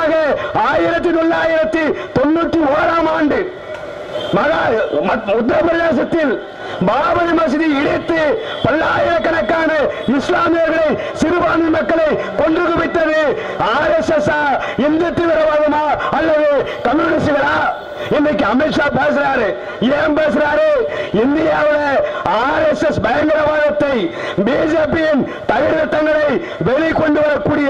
முன்னதாக ஆயிரத்தி தொள்ளாயிரத்தி தொண்ணூற்றி ஓராம் ஆண்டு மகா ம- உத்தரப்பிரதேசத்தில் பாபரி மசூதி இடித்து பல்லாயிரக்கணக்கான இஸ்லாமியர்களை சிறுபான்மை மக்களை கொன்று குவித்தது ஆர் எஸ் எஸ் இந்து தீவிரவாதமா அல்லது கம்யூனிஸ்டுகளா இன்னைக்கு அமித்ஷா பேசுறாரு ஏன் பேசுறாரு இந்தியாவுல ஆர் எஸ் எஸ் பயங்கரவாதத்தை பிஜேபியின் தகுதித்தங்களை வெளிக்கொண்டு வரக்கூடிய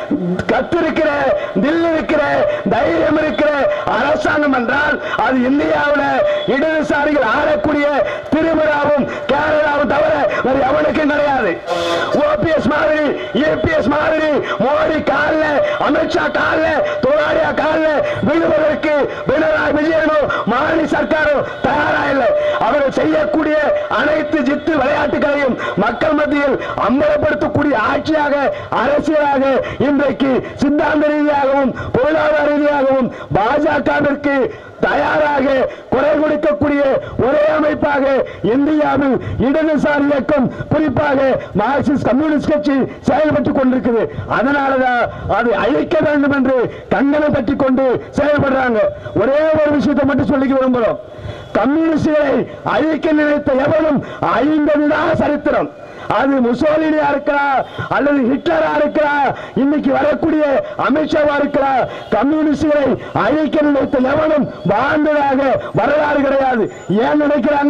கத்து இருக்கிற தில் இருக்கிற தைரியம் இருக்கிற அரசாங்கம் என்றால் அது இந்தியாவுல இடதுசாரிகள் ஆளக்கூடிய திரிபுராவும் கேரளாவும் தவிர வேறு எவனுக்கும் கிடையாது ஓபிஎஸ் மாதிரி ஏபிஎஸ் மாதிரி மோடி கால்ல அமித்ஷா கால்ல தொழிலாளியா கால்ல விழுவதற்கு பினராயி விஜயனும் மாநில சர்க்காரும் தயாரா இல்லை அவர்கள் செய்யக்கூடிய அனைத்து ஜித்து விளையாட்டுகளையும் மக்கள் மத்தியில் அம்பலப்படுத்தக்கூடிய ஆட்சியாக அரசியலாக இன்றைக்கு சித்தாந்த ரீதியாகவும் பொருளாதார ரீதியாகவும் பாஜகவிற்கு தயாராக குறை கொடுக்கக்கூடிய ஒரே அமைப்பாக இந்தியாவில் இடதுசாரி இயக்கம் குறிப்பாக மார்க்சிஸ்ட் கம்யூனிஸ்ட் கட்சி செயல்பட்டுக் கொண்டிருக்குது அதனாலதான் அதை அழிக்க வேண்டும் என்று கங்கணம் கட்டிக் கொண்டு செயல்படுறாங்க ஒரே ஒரு விஷயத்தை மட்டும் சொல்லிக்க விரும்புகிறோம் கம்யூனிஸ்டுகளை அழிக்க நினைத்த எவனும் அழிந்ததுதான் சரித்திரம் அது முசோலினியா இருக்கிறா அல்லது ஹிட்லரா இருக்கிறா இன்னைக்கு வரக்கூடிய அமித்ஷாவா இருக்கிறா கம்யூனிஸ்டுகளை அழிக்க நினைத்த எவனும் வாழ்ந்ததாக வரலாறு கிடையாது ஏன் நினைக்கிறாங்க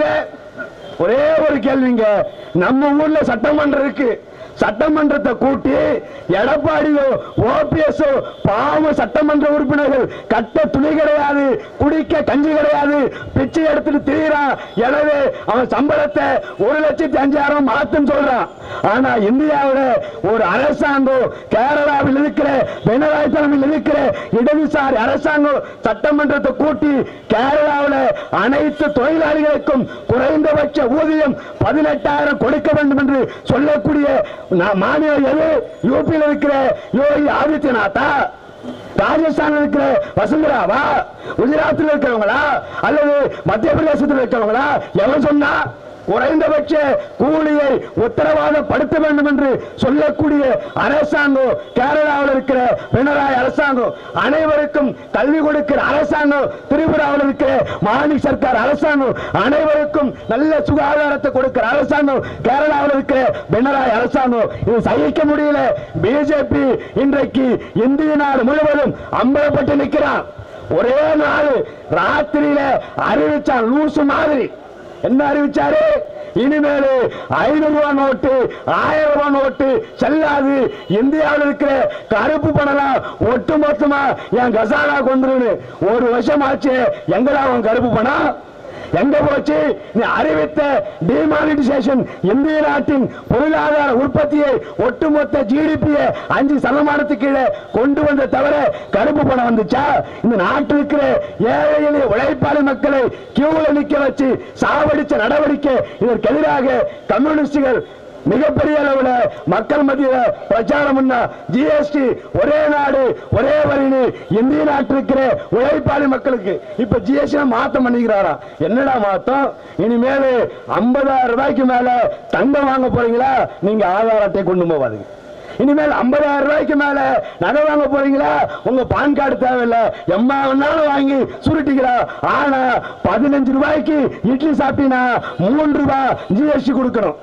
ஒரே ஒரு கேள்விங்க நம்ம ஊர்ல சட்டமன்றம் இருக்கு சட்டமன்றத்தை கூட்டி எடப்பாடியோ ஓபிஎஸ் பாவம் சட்டமன்ற உறுப்பினர்கள் கட்ட துணி கிடையாது குடிக்க கஞ்சி கிடையாது பிச்சை எடுத்துட்டு திரியிறான் எனவே அவன் சம்பளத்தை ஒரு லட்சத்தி அஞ்சாயிரம் மாத்துன்னு சொல்றான் ஆனா இந்தியாவுல ஒரு அரசாங்கம் கேரளாவில் இருக்கிற பினராயி தலைமையில் இருக்கிற இடதுசாரி அரசாங்கம் சட்டமன்றத்தை கூட்டி கேரளாவில் அனைத்து தொழிலாளிகளுக்கும் குறைந்தபட்ச ஊதியம் பதினெட்டாயிரம் கொடுக்க வேண்டும் என்று சொல்லக்கூடிய நா- மாநிலம் எது யூபியில் இருக்கிற யோகி ஆதித்யநாத்தா ராஜஸ்தான் இருக்கிற வசுந்தராவா குஜராத்தில் இருக்கிறவங்களா அல்லது மத்திய பிரதேசத்தில் இருக்கிறவங்களா எவன் சொன்னா குறைந்தபட்ச கூலியை உத்தரவாதப்படுத்த வேண்டும் என்று சொல்லக்கூடிய அரசாங்கம் கேரளாவில் இருக்கிற பினராயி அரசாங்கம் அனைவருக்கும் கல்வி கொடுக்கிற அரசாங்கம் திரிபுராவில் இருக்கிற மாநில சர்க்கார் அரசாங்கம் அனைவருக்கும் நல்ல சுகாதாரத்தை கொடுக்கிற அரசாங்கம் கேரளாவில் இருக்கிற பினராயி அரசாங்கம் இது சகிக்க முடியல பிஜேபி இன்றைக்கு இந்திய நாடு முழுவதும் அம்பலப்பட்டு நிற்கிறான் ஒரே நாள் ராத்திரியில அறிவிச்சான் லூசு மாதிரி என்ன அறிவிச்சாரு இனிமேல் ஐநூறு ரூபாய் நோட்டு ஆயிரம் ரூபாய் நோட்டு செல்லாது இந்தியாவில் இருக்கிற கருப்பு பணம் ஒட்டு மொத்தமா என் கசானா கொண்டுருன்னு ஒரு வருஷம் ஆச்சு எங்கடா உன் கருப்பு பணம் எங்க போச்சு நீ அறிவித்த டிமானிட்டைசேஷன் இந்திய நாட்டின் பொருளாதார உற்பத்தியை ஒட்டுமொத்த ஜிடிபியை அஞ்சு சதமானத்துக்கு கீழே கொண்டு வந்த தவிர கருப்பு பணம் வந்துச்சா இந்த நாட்டில் இருக்கிற ஏழை எளிய உழைப்பாளி மக்களை கியூல நிக்க வச்சு சாவடிச்ச நடவடிக்கை இதற்கு எதிராக கம்யூனிஸ்டுகள் மிகப்பெரிய அளவுல மக்கள் மத்தியில பிரச்சாரம் பண்ணா ஜிஎஸ்டி ஒரே நாடு ஒரே வரின்னு இந்திய நாட்டில் இருக்கிற உழைப்பாளி மக்களுக்கு இப்ப ஜிஎஸ்டி மாத்தம் பண்ணிக்கிறாரா என்னடா மாத்தம் இனிமேல் ஐம்பதாயிரம் ரூபாய்க்கு மேல தங்கம் வாங்க போறீங்களா நீங்க ஆதார் அட்டை கொண்டு போவாதீங்க இனிமேல் ஐம்பதாயிரம் ரூபாய்க்கு மேல நகை வாங்க போறீங்களா உங்க பான் கார்டு தேவையில்ல எம்மா வேணாலும் வாங்கி சுருட்டிக்கலாம் ஆனா பதினஞ்சு ரூபாய்க்கு இட்லி சாப்பிட்டீங்கன்னா மூன்று ரூபாய் ஜிஎஸ்டி கொடுக்கணும்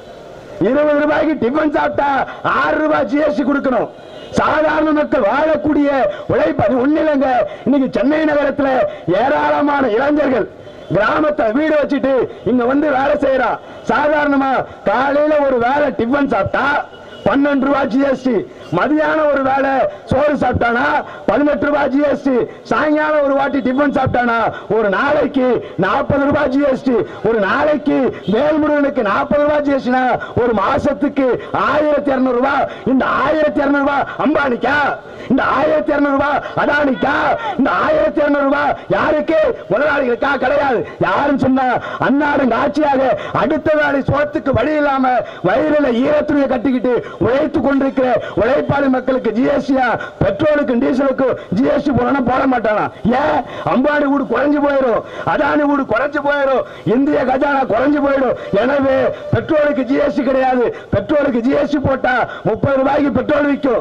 இருபது ரூபாய்க்கு டிஃபன் சாப்பிட்டா ஆறு ரூபாய் ஜிஎஸ்டி கொடுக்கணும் சாதாரண மக்கள் வாழக்கூடிய உழைப்பு ஒண்ணு இல்லைங்க இன்னைக்கு சென்னை நகரத்துல ஏராளமான இளைஞர்கள் கிராமத்தை வீடு வச்சுட்டு இங்க வந்து வேலை செய்யறான் சாதாரணமா காலையில ஒரு வேலை டிஃபன் சாப்பிட்டா பன்னெண்டு ரூபாய் ஜிஎஸ்டி மதியானம் ஒரு வேளை சோறு சாப்பிட்டானா பதினெட்டு ரூபாய் ஜிஎஸ்டி சாயங்காலம் ஒரு வாட்டி டிஃபன் சாப்பிட்டானா ஒரு நாளைக்கு நாற்பது ரூபாய் ஜிஎஸ்டி ஒரு நாளைக்கு வேல்முருகனுக்கு நாற்பது ரூபாய் ஜிஎஸ்டினா ஒரு மாசத்துக்கு ஆயிரத்தி இருநூறு ரூபாய் இந்த ஆயிரத்தி இருநூறு ரூபாய் அம்பானிக்கா இந்த ஆயிரத்தி இருநூறு ரூபாய் அதானிக்கா இந்த ஆயிரத்தி இருநூறு ரூபாய் யாருக்கு முதலாளிகளுக்கா கிடையாது யாரும் சொன்னா அன்னாடும் ஆட்சியாக அடுத்த வேலை சோத்துக்கு வழி இல்லாம வயிறுல ஈரத்துணியை கட்டிக்கிட்டு உழைத்து கொண்டிருக்கிற உழைப்பாளி மக்களுக்கு ஜிஎஸ்டியா பெட்ரோலுக்கும் டீசலுக்கும் ஜிஎஸ்டி போடணும் போட மாட்டானா ஏன் அம்பானி வீடு குறைஞ்சு போயிடும் அதானி வீடு குறைஞ்சு போயிடும் இந்திய கஜானா குறைஞ்சு போயிடும் எனவே பெட்ரோலுக்கு ஜிஎஸ்டி கிடையாது பெட்ரோலுக்கு ஜிஎஸ்டி போட்டா முப்பது ரூபாய்க்கு பெட்ரோல் விற்கும்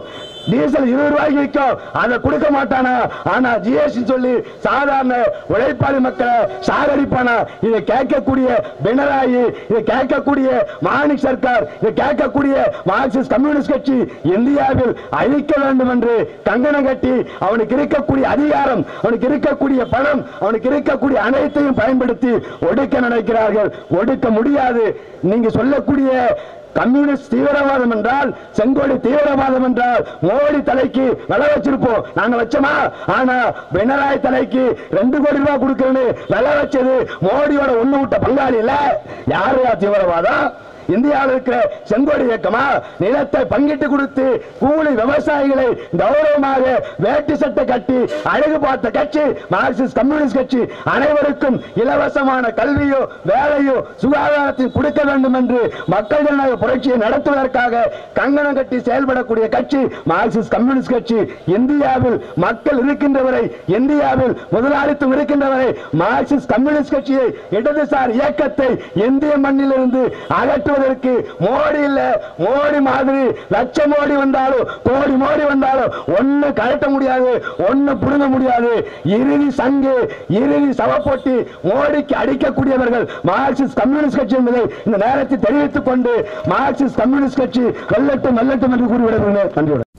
டீசல் இருபது ரூபாய்க்கு விற்கும் அதை கொடுக்க மாட்டானா ஆனா ஜிஎஸ்டி சொல்லி சாதாரண உழைப்பாளி மக்களை சாகடிப்பானா இதை கேட்கக்கூடிய பினராயி இதை கேட்கக்கூடிய மாணிக் சர்க்கார் இதை கேட்கக்கூடிய மார்க்சிஸ்ட் கம்யூனிஸ்ட் கட்சி இந்தியாவில் அழிக்க வேண்டும் என்று கங்கணம் கட்டி அவனுக்கு இருக்கக்கூடிய அதிகாரம் அவனுக்கு இருக்கக்கூடிய பணம் அவனுக்கு இருக்கக்கூடிய அனைத்தையும் பயன்படுத்தி ஒடுக்க நினைக்கிறார்கள் ஒடுக்க முடியாது நீங்க சொல்லக்கூடிய கம்யூனிஸ்ட் தீவிரவாதம் என்றால் செங்கோடி தீவிரவாதம் என்றால் மோடி தலைக்கு விலை வச்சிருப்போம் நாங்க வச்சோமா ஆனா பினராயி தலைக்கு ரெண்டு கோடி ரூபாய் கொடுக்கறேன்னு விலை வச்சது மோடியோட ஒண்ணு விட்ட பங்காளி இல்ல யாரையா தீவிரவாதம் இந்தியாவில் இருக்கிற செங்கோடி இயக்கமா நிலத்தை பங்கிட்டு கொடுத்து கூலி விவசாயிகளை கௌரவமாக வேட்டி சட்டை கட்டி அழகு பார்த்த கட்சி மார்க்சிஸ்ட் கம்யூனிஸ்ட் கட்சி அனைவருக்கும் இலவசமான கல்வியோ வேலையோ சுகாதாரத்தையும் கொடுக்க வேண்டும் என்று மக்கள் ஜனநாயக புரட்சியை நடத்துவதற்காக கங்கணம் கட்டி செயல்படக்கூடிய கட்சி மார்க்சிஸ்ட் கம்யூனிஸ்ட் கட்சி இந்தியாவில் மக்கள் இருக்கின்றவரை இந்தியாவில் முதலாளித்துவம் இருக்கின்றவரை மார்க்சிஸ்ட் கம்யூனிஸ்ட் கட்சியை இடதுசார் இயக்கத்தை இந்திய மண்ணிலிருந்து அகற்றுவதற்கு மோடி இல்ல மோடி மாதிரி லட்சம் மோடி வந்தாலும் கோடி மோடி வந்தாலும் ஒண்ணு கழட்ட முடியாது ஒண்ணு புடுங்க முடியாது இறுதி சங்கு இறுதி சவப்பொட்டி மோடிக்கு அடிக்கக்கூடியவர்கள் மார்க்சிஸ்ட் கம்யூனிஸ்ட் கட்சி என்பதை இந்த நேரத்தில் தெரிவித்துக் கொண்டு மார்க்சிஸ்ட் கம்யூனிஸ்ட் கட்சி வெல்லட்டும் வெல்லட்டும் என்று கூறிவிடுகிறேன் நன்றி